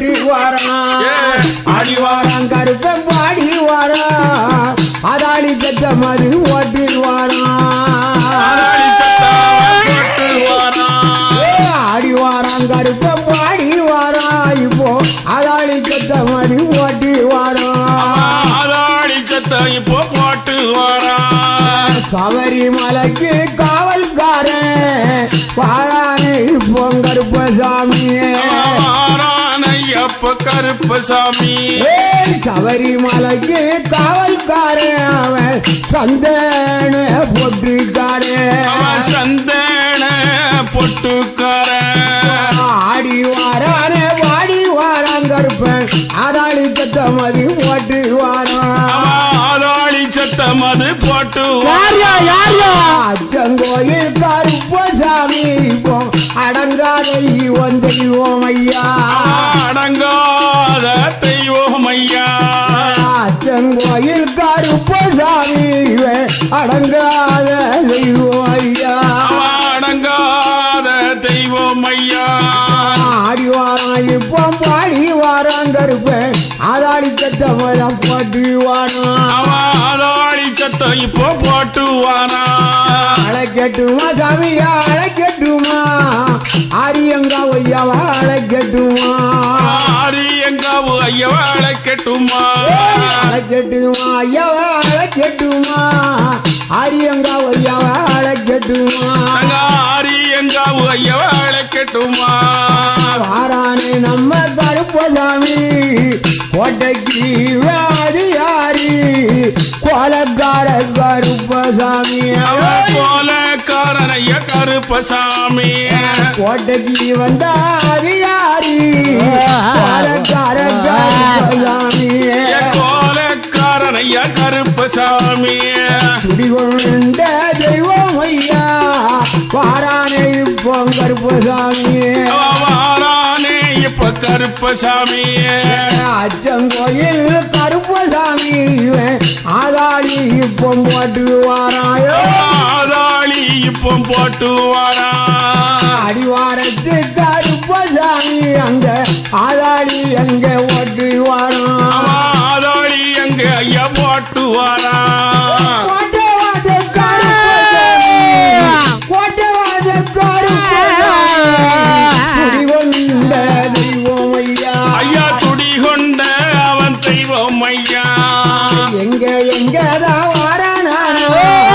போட்டு வாரான் ஏ. ஆடி வாரான் கருப்பன் பாடி வாரான் அதாளி சத்த மாதிரி ஓட்டு அதாளி சத்தம் போட்டு வாரான் வாரான். ஆடி வாரான் கருப்பன் பாடி வாரான் இப்போ அதாளி சத்த மாதிரி ஓட்டு வாரான் அதாளி சத்தம் இப்போ போட்டு வாரான். சபரிமலைக்கு காவல்காரன் வாரானே இப்போ கருப்பசாமி வாரான் ஐயப்ப கருப்பசாமி ஏய், சபரிமலைக்கு காவல்காரன் அவன் சந்தன போட்டிருக்காரன் அவன் சந்தன பொட்டுக்காரன் ஆடி வாரானே வாடி வாரான் கருப்பன் அதாளி தத்தமதி போட்டு வாரான் அவன் ஆதாளி சத்தம் அது போட்டு யார்யா யார்யா அச்சங்கோயில் கருப்பசாமி இப்போ அடங்காத ஈவன் தெய்வம் ஐயா அடங்காத தெய்வம் ஐயா அச்சங்கோயில் கருப்பசாமி இவன் அடங்காத தெய்வம் ஐயா அவன் அடங்காத தெய்வம் ஐயா ஆடி வாரான் இப்போ பாடி வாரான் கருப்பன் அதாளி தத்தமதம் போட்டு வாரான் அவன் ஆதாளி சத்தம் இப்போ போட்டு வானா அழைக்கட்டுமா சாமியா அழைக்கட்டுமா ஆரியங்கா ஒய்யாவா அழைக்கட்டுமா ஆரி எங்காவு ஐயவ அழைக்கட்டுமா அழைக்கட்டுமா ஐயாவா அழைக்கட்டுமா ஆரியங்கா ஒய்யாவா அழைக்கட்டுமா நாங்க ஆரி எங்காவு ஐயவ அழைக்கட்டுமா வாரானே நம்ம கருப்பசாமி கோட்டைக்கு வியாதியாரி கோலக்கார கருப்பசாமி அவன் போல காரனைய கருப்பசாமி கோட்டைக்கு வந்த அதிகாரி கோலக்கார கருப்பசாமி கோல காரனைய கருப்பசாமி குடிகொண்ட தெய்வம் ஐயா வாரானே இப்போ கருப்பசாமி அவன் வாரானே இப்ப கருப்பசாமி அச்சங்கோயில் கருப்பசாமி இவன் ஆதாளி இப்போ போட்டு வாராயோ ஆதாளி இப்போ போட்டு வாரா அடிவாரத்து கருப்பசாமி அங்க ஆதாளி அங்க ஓட்டு வாரான் ஆதாளி எங்க ஐயா போட்டு வாரா கோட்டவாத கருப்பசாமி கோட்டவாத கருப்பசாமி குடிகொண்ட தெய்வம் ஐயா ஐயா துடி கொண்ட அவன் தெய்வம் ஐயா எங்க எங்கதான் வாரானானோ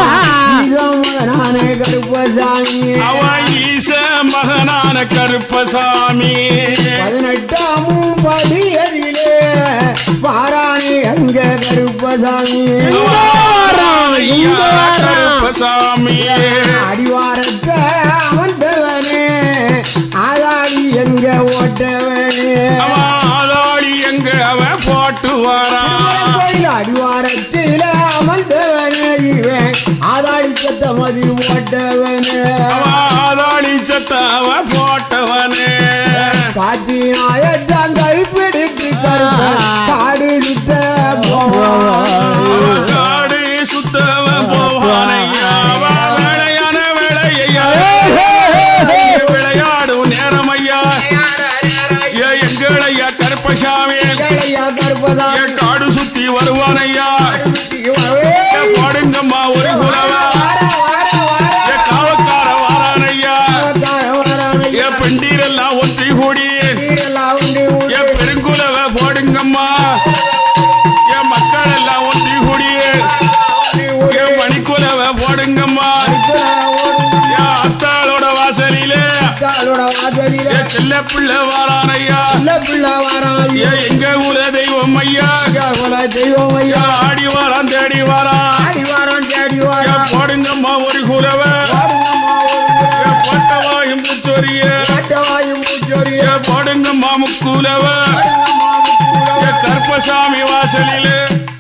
நானே கருப்பசாமி அவன் ஈச மகனான கருப்பசாமி பதினெட்டாம் படியதிலே வாரானே அங்க கருப்பசாமி ஐயா கருப்பசாமி அடிவாரத்தை அமர்ந்தவனே ஆதாடி எங்க ஓட்டவனே அவன் ஆதாளி எங்க அவன் போட்டு வாரான் கோயில் அடிவாரத்தில அமர்ந்தவனே இவன் ஆதாடி சத்த மதி ஓட்டவனே அவன் ஆதாளி சத்த அவன் போட்டவனே காட்சி நாயத்தான் கைப்பிடித்து கருப்பன் காடு சுத்த போவான் அவன் காடு சுத்தவன் போவானையா அவன் வேலையான வேலையா விளையாடும் நேரம் ஐயா ஏ எங்களையா கருப்பசாமி கருப்பையா கருப்பதா என் காடு சுத்தி வருவானையா ஏ பாடுங்கம்மா ஒரு குலவா ஏ காவக்கார வாரானையா ஏ பெண்டீரெல்லாம் ஒற்றி கூடி ஏ பெருங்குலவ போடுங்கம்மா ஏ மக்கள் எல்லாம் ஒற்றி கூடி ஏ மணிக்குலவ போடுங்கம்மா ஏ அத்தாளோட வாசலிலே ஏ செல்ல பிள்ளை வாரானையா ஏ எங்க ஊர தெய்வம் ஐயா தெய்வம் ஐயா ஏ ஆடி வாரான் தேடி வாரான் ஆடி வாரம் தேடி ஏ வாரம் போடுங்கம்மா ஒரு குலவ ஏ போட்டவாயும் புத்தொரிய காட்டவாயும் பூச்சொரிய ஏ போடுங்கம்மா முக்குலவ ஏ கருப்பசாமி வாசலிலே